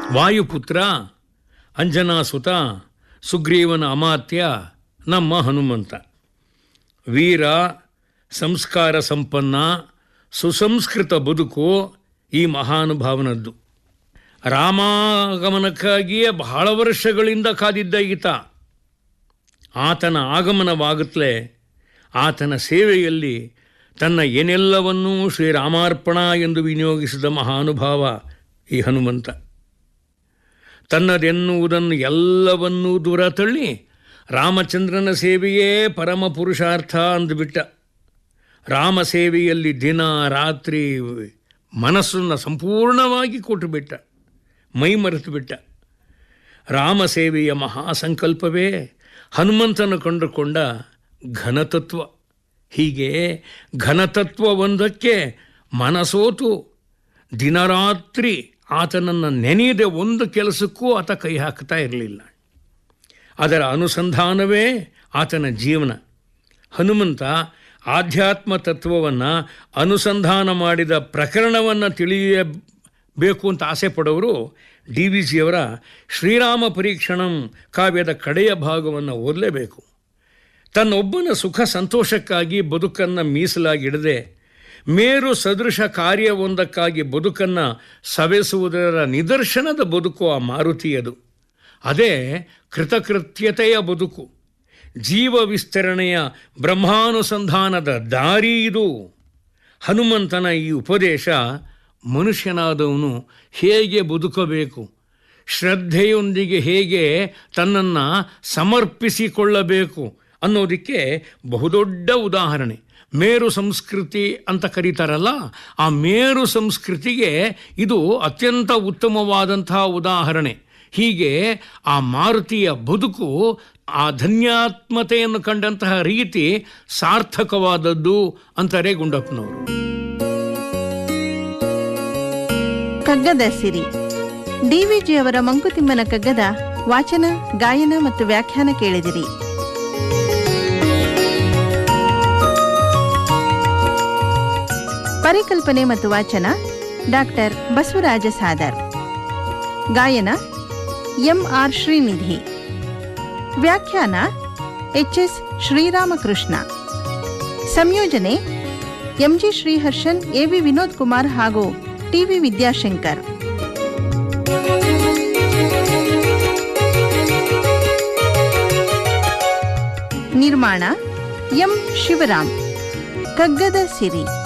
ವಾಯುಪುತ್ರ ಅಂಜನಾಸುತ ಸುಗ್ರೀವನ ಅಮಾತ್ಯ ನಮ್ಮ ಹನುಮಂತ ವೀರ ಸಂಸ್ಕಾರ ಸಂಪನ್ನ ಸುಸಂಸ್ಕೃತ ಬದುಕು ಈ ಮಹಾನುಭಾವನದ್ದು ರಾಮಾಗಮನಕ್ಕಾಗಿಯೇ ಬಹಳ ವರ್ಷಗಳಿಂದ ಕಾದಿದ್ದ ಈತ ಆತನ ಆಗಮನವಾಗುತ್ತಲೇ ಆತನ ಸೇವೆಯಲ್ಲಿ ತನ್ನ ಏನೆಲ್ಲವನ್ನೂ ಶ್ರೀರಾಮಾರ್ಪಣ ಎಂದು ವಿನಿಯೋಗಿಸಿದ ಮಹಾನುಭಾವ ಈ ಹನುಮಂತ ತನ್ನದೆನ್ನುವುದನ್ನು ಎಲ್ಲವನ್ನೂ ದೂರ ತಳ್ಳಿ ರಾಮಚಂದ್ರನ ಸೇವೆಯೇ ಪರಮ ಪುರುಷಾರ್ಥ ಅಂದುಬಿಟ್ಟ ರಾಮ ಸೇವೆಯಲ್ಲಿ ದಿನ ರಾತ್ರಿ ಮನಸ್ಸನ್ನು ಸಂಪೂರ್ಣವಾಗಿ ಕೊಟ್ಟುಬಿಟ್ಟ ಮೈ ಮರೆತು ಬಿಟ್ಟ ರಾಮ ಸೇವೆಯ ಮಹಾಸಂಕಲ್ಪವೇ ಹನುಮಂತನ ಕಂಡುಕೊಂಡ ಘನತತ್ವ ಹೀಗೆ ಘನತತ್ವವೊಂದಕ್ಕೆ ಮನಸೋತು ದಿನರಾತ್ರಿ ಆತನನ್ನು ನೆನೆಯದೆ ಒಂದು ಕೆಲಸಕ್ಕೂ ಆತ ಕೈ ಹಾಕ್ತಾ ಇರಲಿಲ್ಲ ಅದರ ಅನುಸಂಧಾನವೇ ಆತನ ಜೀವನ ಹನುಮಂತ ಆಧ್ಯಾತ್ಮ ತತ್ವವನ್ನು ಅನುಸಂಧಾನ ಮಾಡಿದ ಪ್ರಕರಣವನ್ನು ತಿಳಿಯಬೇಕು ಅಂತ ಆಸೆ ಪಡೋರು ಡಿ ವಿ ಜಿಯವರ ಶ್ರೀರಾಮ ಪರೀಕ್ಷಣಂ ಕಾವ್ಯದ ಕಡೆಯ ಭಾಗವನ್ನು ಓದಲೇಬೇಕು ತನ್ನೊಬ್ಬನ ಸುಖ ಸಂತೋಷಕ್ಕಾಗಿ ಬದುಕನ್ನು ಮೀಸಲಾಗಿಡದೆ ಮೇರು ಸದೃಶ ಕಾರ್ಯವೊಂದಕ್ಕಾಗಿ ಬದುಕನ್ನು ಸವೆಸುವುದರ ನಿದರ್ಶನದ ಬದುಕು ಆ ಮಾರುತಿಯದು ಅದೇ ಕೃತಕೃತ್ಯತೆಯ ಬದುಕು ಜೀವ ವಿಸ್ತರಣೆಯ ಬ್ರಹ್ಮಾನುಸಂಧಾನದ ದಾರಿ ಇದು ಹನುಮಂತನ ಈ ಉಪದೇಶ ಮನುಷ್ಯನಾದವನು ಹೇಗೆ ಬದುಕಬೇಕು ಶ್ರದ್ಧೆಯೊಂದಿಗೆ ಹೇಗೆ ತನ್ನನ್ನು ಸಮರ್ಪಿಸಿಕೊಳ್ಳಬೇಕು ಅನ್ನೋದಕ್ಕೆ ಬಹುದೊಡ್ಡ ಉದಾಹರಣೆ ಮೇರು ಸಂಸ್ಕೃತಿ ಅಂತ ಕರೀತಾರಲ್ಲ ಆ ಮೇರು ಸಂಸ್ಕೃತಿಗೆ ಇದು ಅತ್ಯಂತ ಉತ್ತಮವಾದಂತಹ ಉದಾಹರಣೆ ಹೀಗೆ ಆ ಮಾರುತಿಯ ಬದುಕು ಆ ಧನ್ಯಾತ್ಮತೆಯನ್ನು ಕಂಡಂತಹ ರೀತಿ ಸಾರ್ಥಕವಾದದ್ದು ಅಂತಾರೆ ಗುಂಡಪ್ಪನವರು ಕಗ್ಗದ ಸಿರಿ ಡಿವಿಜಿಯವರ ಮಂಕುತಿಮ್ಮನ ಕಗ್ಗದ ವಾಚನ ಗಾಯನ ಮತ್ತು ವ್ಯಾಖ್ಯಾನ ಕೇಳಿದಿರಿ ಪರಿಕಲ್ಪನೆ ಮತ್ತು ವಾಚನ ಡಾಕ್ಟರ್ ಬಸವರಾಜ ಸಾದರ್ ಗಾಯನ ಎಂ ಆರ್ ಶ್ರೀನಿಧಿ ವ್ಯಾಖ್ಯಾನ ಎಚ್ ಎಸ್ ಶ್ರೀರಾಮಕೃಷ್ಣ ಸಂಯೋಜನೆ ಎಂಜಿ ಶ್ರೀಹರ್ಷನ್ ಎವಿ ವಿನೋದ್ ಕುಮಾರ್ ಹಾಗೂ ಟಿವಿ ವಿದ್ಯಾಶಂಕರ್ ನಿರ್ಮಾಣ ಎಂ ಶಿವರಾಮ್ ಕಗ್ಗದ ಸಿರಿ